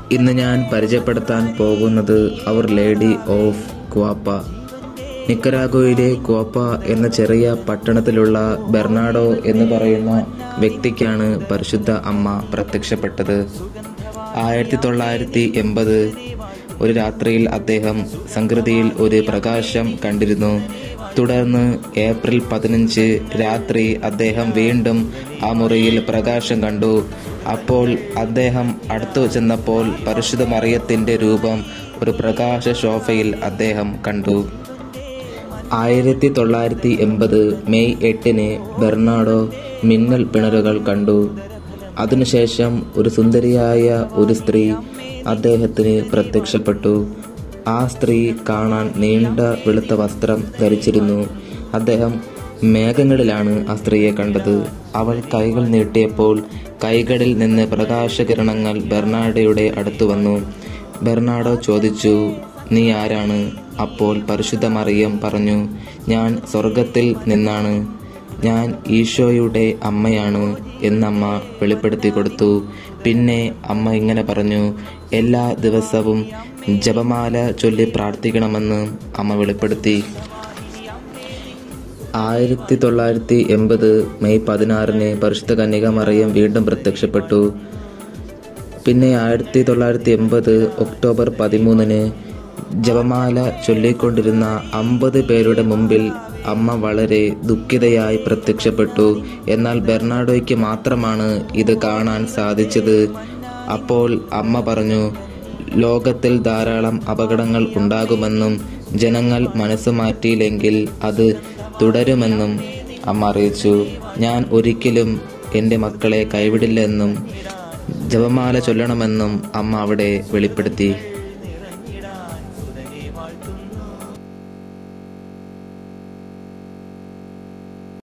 ഇന്ന് ഞാൻ പരിചയപ്പെടുത്താൻ പോകുന്നത് അവർ ലേഡി ഓഫ് ക്വാപ്പ നിക്കരാഗോയിലെ ക്വാപ്പ എന്ന ചെറിയ പട്ടണത്തിലുള്ള ബെർണാഡോ എന്ന് പറയുന്ന വ്യക്തിക്കാണ് പരിശുദ്ധ അമ്മ പ്രത്യക്ഷപ്പെട്ടത് ആയിരത്തി തൊള്ളായിരത്തി എൺപത് ഒരു രാത്രിയിൽ അദ്ദേഹം സംകൃതിയിൽ ഒരു പ്രകാശം കണ്ടിരുന്നു തുടർന്ന് ഏപ്രിൽ പതിനഞ്ച് രാത്രി അദ്ദേഹം വീണ്ടും ആ മുറിയിൽ പ്രകാശം കണ്ടു അപ്പോൾ അദ്ദേഹം അടുത്തു ചെന്നപ്പോൾ പരിശുദ്ധ മറിയത്തിന്റെ രൂപം ഒരു പ്രകാശ ശോഭയിൽ അദ്ദേഹം കണ്ടു ആയിരത്തി തൊള്ളായിരത്തി എൺപത് മെയ് എട്ടിന് ബെർണാഡോ മിന്നൽ പിണരുകൾ കണ്ടു അതിനുശേഷം ഒരു സുന്ദരിയായ ഒരു സ്ത്രീ അദ്ദേഹത്തിന് പ്രത്യക്ഷപ്പെട്ടു ആ സ്ത്രീ കാണാൻ നീണ്ട വെളുത്ത വസ്ത്രം ധരിച്ചിരുന്നു അദ്ദേഹം മേഘങ്ങളിലാണ് ആ സ്ത്രീയെ കണ്ടത് അവൾ കൈകൾ നീട്ടിയപ്പോൾ കൈകളിൽ നിന്ന് പ്രകാശകിരണങ്ങൾ ബെർണാഡോയുടെ അടുത്തു വന്നു ബെർണാഡോ ചോദിച്ചു നീ ആരാണ് അപ്പോൾ പരിശുദ്ധ മറിയം പറഞ്ഞു ഞാൻ സ്വർഗത്തിൽ നിന്നാണ് ഞാൻ ഈശോയുടെ അമ്മയാണ് എന്നമ്മ വെളിപ്പെടുത്തി കൊടുത്തു പിന്നെ അമ്മ ഇങ്ങനെ പറഞ്ഞു എല്ലാ ദിവസവും ജപമാല ചൊല്ലി പ്രാർത്ഥിക്കണമെന്ന് അമ്മ വെളിപ്പെടുത്തി ആയിരത്തി തൊള്ളായിരത്തി എൺപത് മെയ് പതിനാറിന് പരിശുദ്ധ കന്യക മറിയം വീണ്ടും പ്രത്യക്ഷപ്പെട്ടു പിന്നെ ആയിരത്തി തൊള്ളായിരത്തി എൺപത് ഒക്ടോബർ പതിമൂന്നിന് ജപമാല ചൊല്ലിക്കൊണ്ടിരുന്ന അമ്പത് പേരുടെ മുമ്പിൽ അമ്മ വളരെ ദുഃഖിതയായി പ്രത്യക്ഷപ്പെട്ടു എന്നാൽ ബെർണാഡോയ്ക്ക് മാത്രമാണ് ഇത് കാണാൻ സാധിച്ചത് അപ്പോൾ അമ്മ പറഞ്ഞു ലോകത്തിൽ ധാരാളം അപകടങ്ങൾ ഉണ്ടാകുമെന്നും ജനങ്ങൾ മനസ്സ് മാറ്റിയില്ലെങ്കിൽ അത് തുടരുമെന്നും അമ്മ അറിയിച്ചു ഞാൻ ഒരിക്കലും എൻ്റെ മക്കളെ കൈവിടില്ലെന്നും ജപമാല ചൊല്ലണമെന്നും അമ്മ അവിടെ വെളിപ്പെടുത്തി